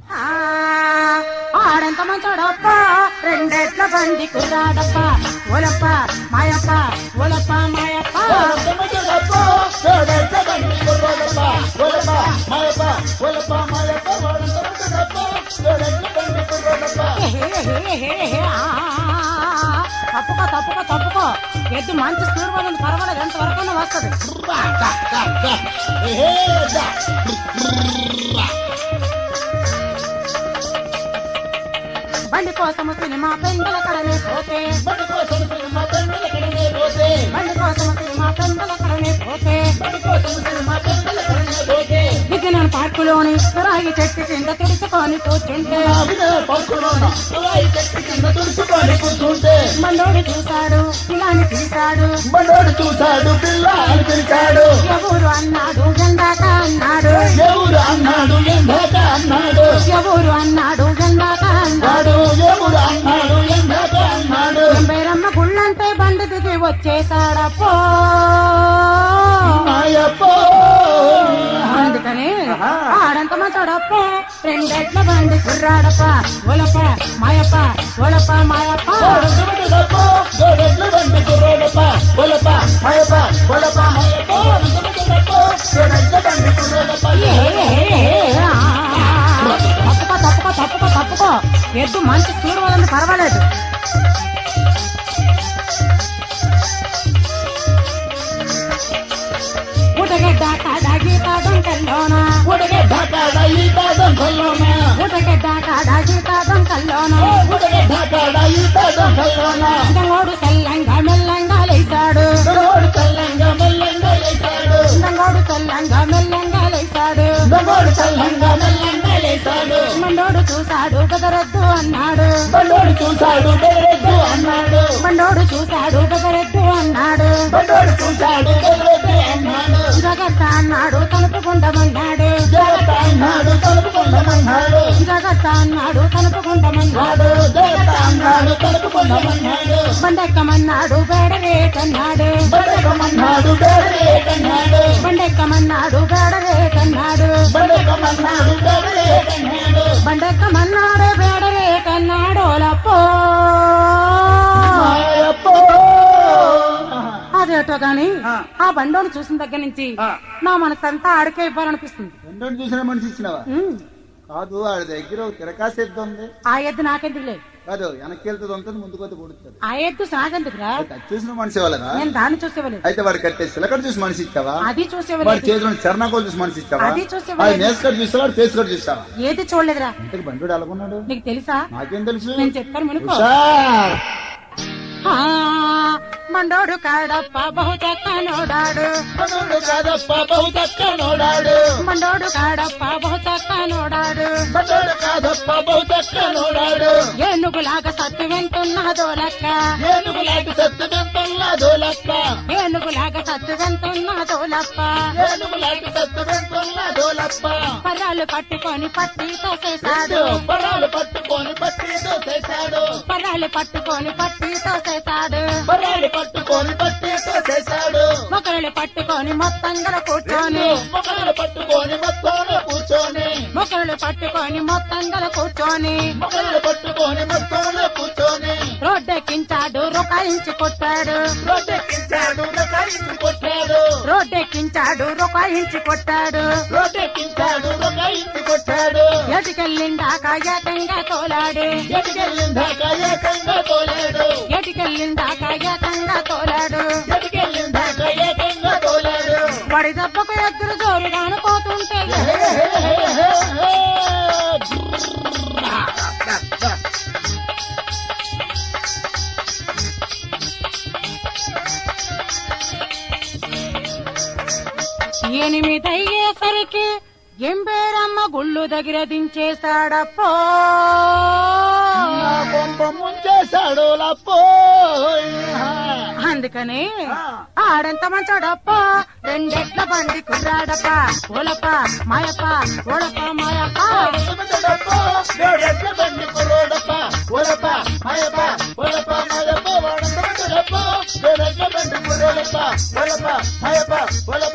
ఆ, ఆడంత మంచోడప్ప రెండెట్ల బండి కుర్రాడప్ప ఓలప్ప మాయప్ప ఓలప్ప మాయప్ప హే, హే, హే, హే, ఆ, తప్పుకో తప్పుకో తప్పుకో ఎద్దు మంచి స్పీడ్ పోతుంది పర్వాలేదు ఎంత వరకు వస్తుంది బండి కోసము సినిమా పెండల కడనే పోతే బండి కోసము సినిమా పెండల కడనే పోతే విజయనగరం పార్కులోని రాగి చెట్టు కింద తుడుచుకొని కూర్చుంటే మండోడు చూశాడు ఇలాని పిలిచాడు మనోడు చూశాడు పిల్ల అని పిలిచాడు ఎవరు అన్నాడు ఎందాక అన్నాడు ఎవరు అన్నాడు ఎందాక అన్నాడు ఎవరు అన్నాడు ఎందాక అన్నాడు వాడు ఎవరు అన్నాడు ఎందాక అన్నాడు ఎంబైరమ్మ గుళ్ళంటే బండి దిగి వచ్చేసాడప్పో మాయప్ప అందుకని ఆడంత మంచోడప్ప రెండెట్ల బండి కుర్రాడప్ప ఒలప్ప మాయప్ప ఒలప్ప మాయప్ప ఏ, ఏ, ఏ, ఆ, తప్పుకో తప్పుకో తప్పుకో తప్పుకో ఎద్దు మంచి స్పీడ్ వదండి పర్వాలేదు ఉడగడ్డ కాడాగి కాదంకల్లోన ఉడగడ్డ కాడాగి కాదంకల్లోన దంగోడు తెల్లంగా మెల్లంగా లేచాడు దంగోడు తెల్లంగా మెల్లంగా లేచాడు మండోడు చూశాడు బెదరద్దు అన్నాడు బండోడు చూశాడు బెదరెద్దు అన్నాడు మండోడు చూశాడు బెదరద్దు అన్నాడు బండోడు చూశాడు బెదరెద్దు అన్నాడు జగత్త అన్నాడు తలుపుకుండమన్నాడు దేవత అన్నాడు తలుపుకుండమన్నాడు జగత్త అన్నాడు తలుపుకుండమన్నాడు నాడు దేవత అన్నాడు తలుపుకుండమన్నాడు బండెక్కమన్నాడు బేడరేటన్నాడు బడకమన్నాడు బేరేటన్నాడు బండెక్కమన్నాడు బేడరేటన్నాడు బడకమన్నాడు బేరేటన్నాడు బండెక్కమన్నాడు బేడరేటన్నాడు లప్పో మాయప్పో అదేటో గాని ఆ. ఆ బండోని చూసిన దగ్గర నుంచి ఆ. నా మనసంతా ఆడికే ఇవ్వాలనిపిస్తుంది రెండోని చూసిన మనిషి ఇచ్చినవా ఉమ్, కాదు ఆడి దగ్గర ఒక తిరకాసు ఎద్దు ఉంది ఆ ఎద్దు నాకెందుకు లేదు కాదు వెనక్కి వెళ్తుంది ఉంటుంది ముందుకు పోతే పొడుతుంది ఆ ఎద్దు నాకెందుకురా అది చూసిన మనిషి వాళ్ళగా నేను దాన్ని చూసేవలేదు అయితే వాడు కట్టే సిలకడ చూసి మనిషి ఇచ్చావా అది వాడి చూసేవలేదు చేతిలో చరణాకోలు చూసి మనిషి ఇచ్చావా అది చూసేవాడు. అది నేస్కట్ చూస్తావా ఫేస్ కట్ చూస్తావా ఏది చూడలేదురా ఇంతకు బండు అలాగున్నాడు నీకు తెలుసా నాకేం తెలుసు నేను చెప్తాను మునుకో హుషార్. ఆ, మండోడు కాడప్ప బహు చక్కనోడాడు మనోడు కాదప్ప బహు చక్కనోడాడు మండోడు కాడప్ప బహు చక్కనోడాడు మనోడు కాదప్ప బహు చక్కనోడాడు ఏనుగులాగా సత్తు వెంటున్నదో లెక్క ఏనుగులాంటి సత్తు వెంటున్నదో లక్క ఏనుగులాగా సత్తు వెంటున్నదో లప్ప ఏనుగులాంటి సత్తు వెంటున్నదో లప్ప పర్రాలు పట్టుకొని పట్టితో చేశాడు పరాలు పట్టుకొని పట్టితో చేశాడు పర్రాలు పట్టుకొని పట్టితో చేశాడు పరాలు పట్టుకొని పట్టితో చేశాడు మొక్కలు పట్టుకొని మొత్తంగా కూర్చొని మొక్కలు పట్టుకొని మొత్తం కూర్చొని మొక్కలు పట్టుకొని మొత్తంగా కూర్చొని మొక్కలు పట్టుకొని మొత్తం కూర్చొని రోడ్డెక్కించాడు రొకాయించి కొట్టాడు రోడ్డెక్కించాడు రకాయించి కొట్టాడు రోడ్డెక్కించాడు రొకాయించి కొట్టాడు రోడ్డెక్కించాడు రకాయించి కొట్టాడు ఎటుకెళ్ళిందాక ఏకంగా తోలాడు ఎటుకెళ్ళిందాక ఏకంగా తోలాడు ఎటుకెళ్ళిందాక ఏకంగా తోలాడు ఎటుకెళ్ళిందాక ఏకంగా తోలాడు వాడి దెబ్బకు ఎదురు జోరుగా అనుకోతుంటే ఎనిమిదయ్యేసరికి ఎంబేరమ్మ గుళ్ళు దగ్గర దించేశాడప్పో నా బొమ్మ ముంచేశాడు లప్పో అందుకని ఆడంత మంచోడప్ప రెండెట్ల బండి కుర్రాడప్ప ఓలప్ప మాయప్ప ఓలప్ప మాయప్ప ఎట్ల బండి కుర్రోడప్ప ఓలప్ప మాయప్ప ఓలప్ప మాయప్ప వాడంత బండి కుర్రోడప్ప ఓలప్ప మాయప్ప ఓలప్ప